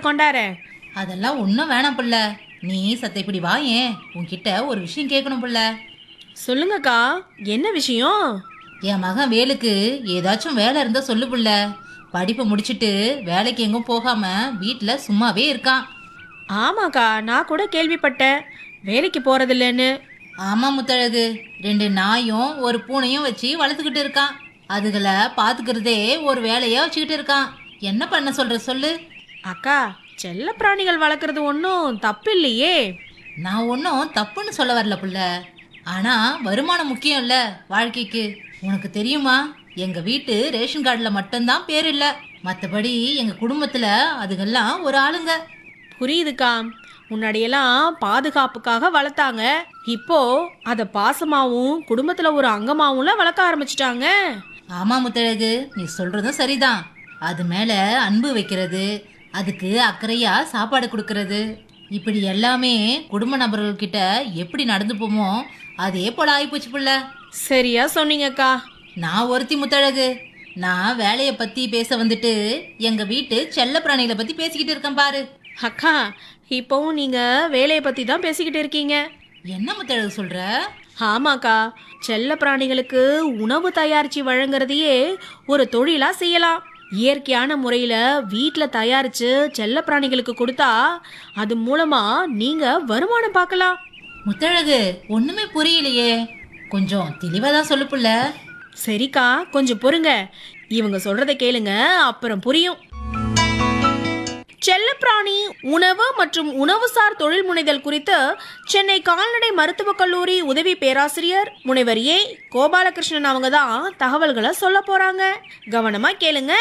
கொண்டாரே அதெல்லாம் ஒன்றும் வேணாம் புள்ள நீ சத்த இப்படி வா ஏன் உன்கிட்ட ஒரு விஷயம் கேட்கணும் புள்ள சொல்லுங்கக்கா என்ன விஷயம் என் மகன் வேலுக்கு ஏதாச்சும் வேலை இருந்தா சொல்லு புள்ள படிப்பை முடிச்சிட்டு வேலைக்கு எங்கும் போகாம வீட்டில் சும்மாவே இருக்கான் ஆமாக்கா நான் கூட கேள்விப்பட்டேன் வேலைக்கு போறதில்லைன்னு ஆமா முத்தழகு ரெண்டு நாயும் ஒரு பூனையும் வச்சு வளர்த்துக்கிட்டு இருக்கான் அதுகளை பார்த்துக்கிறதே ஒரு வேலையா வச்சுக்கிட்டு இருக்கான் என்ன பண்ண சொல்ற சொல்லு அக்கா செல்ல பிராணிகள் வளர்க்குறது ஒன்றும் தப்பு இல்லையே நான் ஒன்றும் தப்புன்னு சொல்ல வரல புள்ள ஆனா வருமானம் முக்கியம் இல்ல வாழ்க்கைக்கு உனக்கு தெரியுமா எங்க வீட்டு ரேஷன் கார்டில் மட்டும்தான் பேர் இல்லை மற்றபடி எங்க குடும்பத்துல அதுகெல்லாம் ஒரு ஆளுங்க புரியுதுக்கா முன்னாடியெல்லாம் பாதுகாப்புக்காக வளர்த்தாங்க இப்போ அதை பாசமாவும் குடும்பத்துல ஒரு அங்கமாவும்ல வளர்க்க ஆரம்பிச்சிட்டாங்க ஆமா முத்தழகு நீ சொல்றதும் சரிதான் அது மேல அன்பு வைக்கிறது அதுக்கு அக்கறையா சாப்பாடு கொடுக்கறது இப்படி எல்லாமே குடும்ப நபர்கள்கிட்ட எப்படி நடந்துப்போமோ அதே போல ஆயிப்போச்சு புள்ள சரியா சொன்னீங்கக்கா நான் ஒருத்தி முத்தழகு நான் வேலையை பத்தி பேச வந்துட்டு எங்க வீட்டு செல்ல பிராணிகளை பத்தி பேசிக்கிட்டு இருக்கேன் பாரு அக்கா இப்போவும் நீங்க வேலையை பத்தி தான் பேசிக்கிட்டு இருக்கீங்க என்ன முத்தழகு சொல்ற ஆமாக்கா செல்ல பிராணிகளுக்கு உணவு தயாரிச்சு வழங்குறதையே ஒரு தொழிலா செய்யலாம் இயற்கையான முறையில் வீட்டில் தயாரித்து செல்ல பிராணிகளுக்கு கொடுத்தா அது மூலமா நீங்க வருமானம் பார்க்கலாம் முத்தழகு ஒண்ணுமே புரியலையே கொஞ்சம் தெளிவா தான் சொல்லு புள்ள சரிக்கா கொஞ்சம் பொறுங்க இவங்க சொல்றதை கேளுங்க அப்புறம் புரியும் செல்லப்பிராணி உணவு மற்றும் உணவுசார் தொழில் முனைதல் குறித்து சென்னை கால்நடை மருத்துவக் கல்லூரி உதவி பேராசிரியர் முனைவர் ஏ கோபாலகிருஷ்ணன் அவங்க தான் தகவல்களை சொல்ல போறாங்க கவனமா கேளுங்க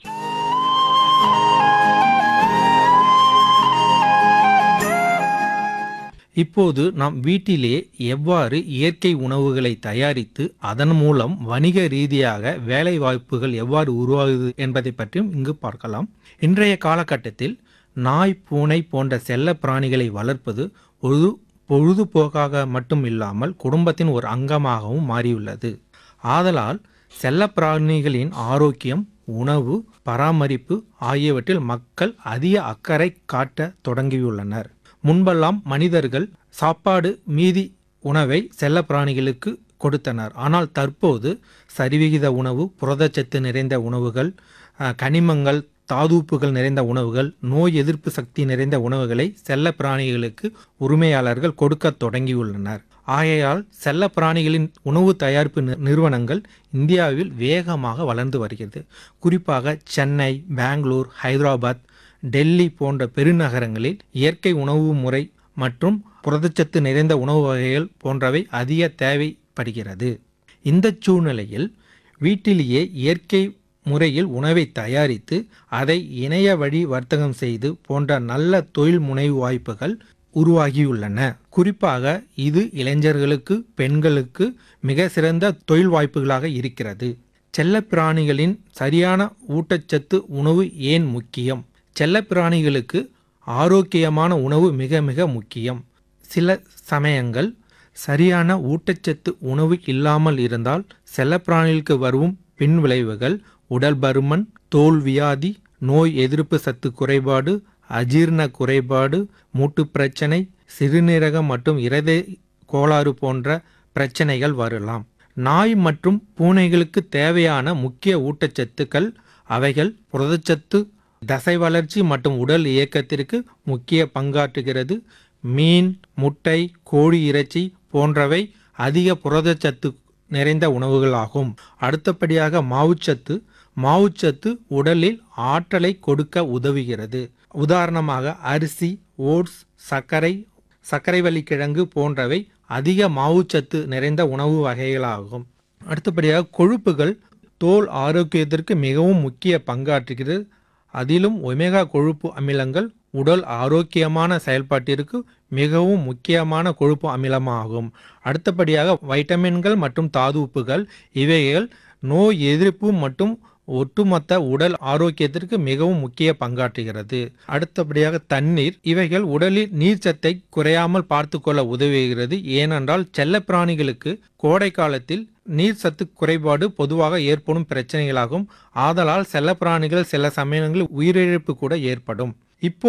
இப்போது நாம் வீட்டிலே எவ்வாறு இயற்கை உணவுகளை தயாரித்து அதன் மூலம் வணிக ரீதியாக வேலை வாய்ப்புகள் எவ்வாறு உருவாகுது என்பதை பற்றியும் இங்கு பார்க்கலாம் இன்றைய காலகட்டத்தில் நாய் பூனை போன்ற செல்ல பிராணிகளை வளர்ப்பது ஒரு பொழுதுபோக்காக மட்டும் இல்லாமல் குடும்பத்தின் ஒரு அங்கமாகவும் மாறியுள்ளது ஆதலால் செல்ல பிராணிகளின் ஆரோக்கியம் உணவு பராமரிப்பு ஆகியவற்றில் மக்கள் அதிக அக்கறை காட்ட தொடங்கியுள்ளனர் முன்பெல்லாம் மனிதர்கள் சாப்பாடு மீதி உணவை செல்ல பிராணிகளுக்கு கொடுத்தனர் ஆனால் தற்போது சரிவிகித உணவு புரதச்சத்து நிறைந்த உணவுகள் அஹ், கனிமங்கள் தாதூப்புகள் நிறைந்த உணவுகள் நோய் எதிர்ப்பு சக்தி நிறைந்த உணவுகளை செல்ல பிராணிகளுக்கு உரிமையாளர்கள் கொடுக்க தொடங்கியுள்ளனர் ஆகையால் செல்ல பிராணிகளின் உணவு தயாரிப்பு நி- நிறுவனங்கள் இந்தியாவில் வேகமாக வளர்ந்து வருகிறது குறிப்பாக சென்னை பெங்களூர் ஹைதராபாத் டெல்லி போன்ற பெருநகரங்களில் இயற்கை உணவு முறை மற்றும் புரதச்சத்து நிறைந்த உணவு வகைகள் போன்றவை அதிக தேவைப்படுகிறது இந்த சூழ்நிலையில் வீட்டிலேயே இயற்கை முறையில் உணவை தயாரித்து அதை இணைய வழி வர்த்தகம் செய்து போன்ற நல்ல தொழில் முனைவு வாய்ப்புகள் உருவாகியுள்ளன குறிப்பாக இது இளைஞர்களுக்கு பெண்களுக்கு மிக சிறந்த தொழில் வாய்ப்புகளாக இருக்கிறது செல்லப்பிராணிகளின் சரியான ஊட்டச்சத்து உணவு ஏன் முக்கியம் செல்லப்பிராணிகளுக்கு ஆரோக்கியமான உணவு மிக மிக முக்கியம் சில சமயங்கள் சரியான ஊட்டச்சத்து உணவு இல்லாமல் இருந்தால் செல்லப்பிராணிகளுக்கு வரும் பின் விளைவுகள் உடல் பருமன் தோல் வியாதி நோய் எதிர்ப்பு சத்து குறைபாடு அஜீரண குறைபாடு மூட்டு பிரச்சனை சிறுநீரகம் மற்றும் இருதய கோளாறு போன்ற பிரச்சனைகள் வரலாம் நாய் மற்றும் பூனைகளுக்கு தேவையான முக்கிய ஊட்டச்சத்துக்கள் அவைகள் புரதச்சத்து தசை வளர்ச்சி மற்றும் உடல் இயக்கத்திற்கு முக்கிய பங்காற்றுகிறது மீன் முட்டை கோழி இறைச்சி போன்றவை அதிக புரதச்சத்து நிறைந்த உணவுகளாகும் அடுத்தபடியாக மாவுச்சத்து மாவுச்சத்து உடலில் ஆற்றலை கொடுக்க உதவுகிறது உதாரணமாக அரிசி ஓட்ஸ் சர்க்கரை சர்க்கரைவள்ளி கிழங்கு போன்றவை அதிக மாவுச்சத்து நிறைந்த உணவு வகைகளாகும் அடுத்தபடியாக கொழுப்புகள் தோல் ஆரோக்கியத்திற்கு மிகவும் முக்கிய பங்காற்றுகிறது அதிலும் ஒமேகா கொழுப்பு அமிலங்கள் உடல் ஆரோக்கியமான செயல்பாட்டிற்கு மிகவும் முக்கியமான கொழுப்பு அமிலமாகும் அடுத்தபடியாக வைட்டமின்கள் மற்றும் தாதுப்புகள் இவைகள் நோய் எதிர்ப்பு மற்றும் ஒட்டுமொத்த உடல் ஆரோக்கியத்திற்கு மிகவும் முக்கிய பங்காற்றுகிறது அடுத்தபடியாக தண்ணீர் இவைகள் உடலில் நீர்ச்சத்தை குறையாமல் பார்த்துக்கொள்ள உதவுகிறது ஏனென்றால் செல்லப்பிராணிகளுக்கு கோடை காலத்தில் நீர் சத்து குறைபாடு பொதுவாக ஏற்படும் பிரச்சனைகளாகும் ஆதலால் செல்லப்பிராணிகள் சில சமயங்களில் உயிரிழப்பு கூட ஏற்படும் இப்போ